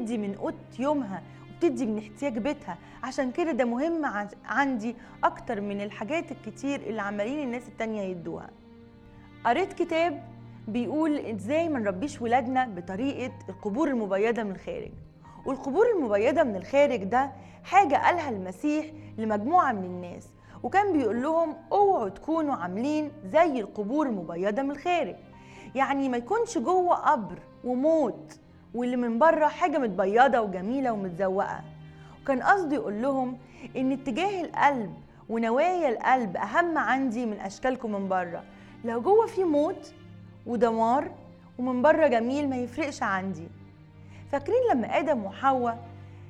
وبتدي من قوت يومها وبتدي من احتياج بيتها عشان كده ده مهم ع- عندي اكتر من الحاجات الكتير اللي عمالين الناس التانية يدوها قريت كتاب بيقول ازاي ما نربيش ولادنا بطريقه القبور المبيضه من الخارج والقبور المبيضه من الخارج ده حاجه قالها المسيح لمجموعه من الناس وكان بيقول لهم اوعوا تكونوا عاملين زي القبور المبيضه من الخارج يعني ما يكونش جوه قبر وموت واللي من بره حاجه متبيضه وجميله ومتزوقه وكان قصده يقول لهم ان اتجاه القلب ونوايا القلب اهم عندي من اشكالكم من بره لو جوه في موت ودمار ومن بره جميل ما يفرقش عندي فاكرين لما ادم وحواء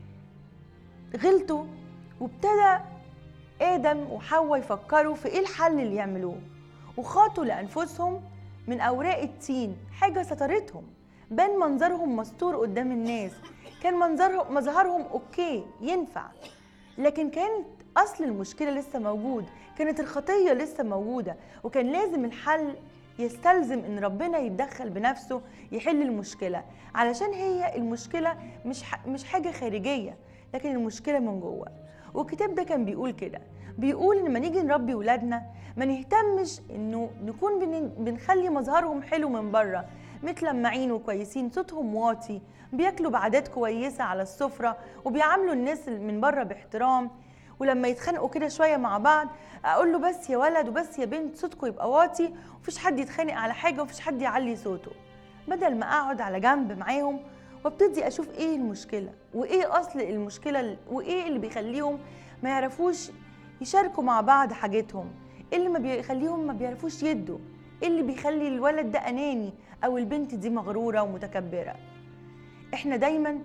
غلطوا وابتدى ادم وحواء يفكروا في ايه الحل اللي يعملوه وخاطوا لانفسهم من اوراق التين حاجه سترتهم بان منظرهم مستور قدام الناس كان منظرهم مظهرهم اوكي ينفع لكن كانت اصل المشكله لسه موجود كانت الخطيه لسه موجوده وكان لازم الحل يستلزم ان ربنا يتدخل بنفسه يحل المشكله علشان هي المشكله مش ح- مش حاجه خارجيه لكن المشكله من جوه والكتاب ده كان بيقول كده بيقول ان لما نيجي نربي ولادنا ما نهتمش انه نكون بن- بنخلي مظهرهم حلو من بره متلمعين وكويسين صوتهم واطي بياكلوا بعادات كويسه على السفره وبيعاملوا الناس اللي من بره باحترام ولما يتخانقوا كده شويه مع بعض اقول له بس يا ولد وبس يا بنت صوتكم يبقى واطي ومفيش حد يتخانق على حاجه ومفيش حد يعلي صوته بدل ما اقعد على جنب معاهم وابتدي اشوف ايه المشكله وايه اصل المشكله ال- وايه اللي بيخليهم ما يعرفوش يشاركوا مع بعض حاجتهم ايه اللي ما بيخليهم ما بيعرفوش يدوا ايه اللي بيخلي الولد ده اناني او البنت دي مغروره ومتكبره احنا دايما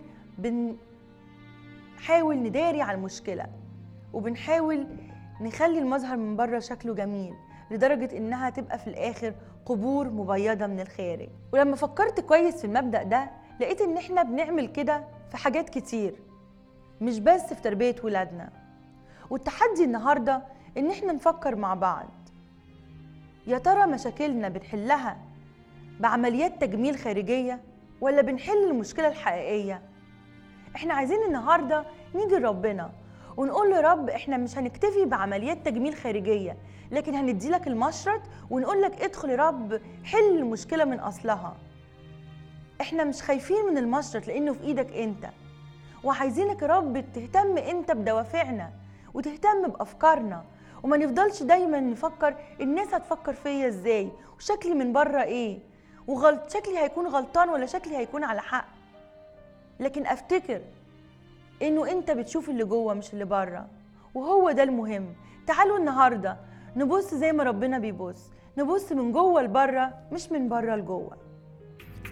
بنحاول نداري على المشكله وبنحاول نخلي المظهر من بره شكله جميل لدرجة إنها تبقى في الآخر قبور مبيضة من الخارج ولما فكرت كويس في المبدأ ده لقيت إن إحنا بنعمل كده في حاجات كتير مش بس في تربية ولادنا والتحدي النهاردة إن إحنا نفكر مع بعض يا ترى مشاكلنا بنحلها بعمليات تجميل خارجية ولا بنحل المشكلة الحقيقية احنا عايزين النهارده نيجي لربنا ونقول له رب احنا مش هنكتفي بعمليات تجميل خارجيه لكن هندي لك المشرط ونقول لك ادخل يا رب حل المشكله من اصلها احنا مش خايفين من المشرط لانه في ايدك انت وعايزينك يا رب تهتم انت بدوافعنا وتهتم بافكارنا وما نفضلش دايما نفكر الناس هتفكر فيا ازاي وشكلي من بره ايه وغلط شكلي هيكون غلطان ولا شكلي هيكون على حق لكن افتكر انه انت بتشوف اللي جوه مش اللي بره وهو ده المهم تعالوا النهارده نبص زي ما ربنا بيبص نبص من جوه لبره مش من بره لجوه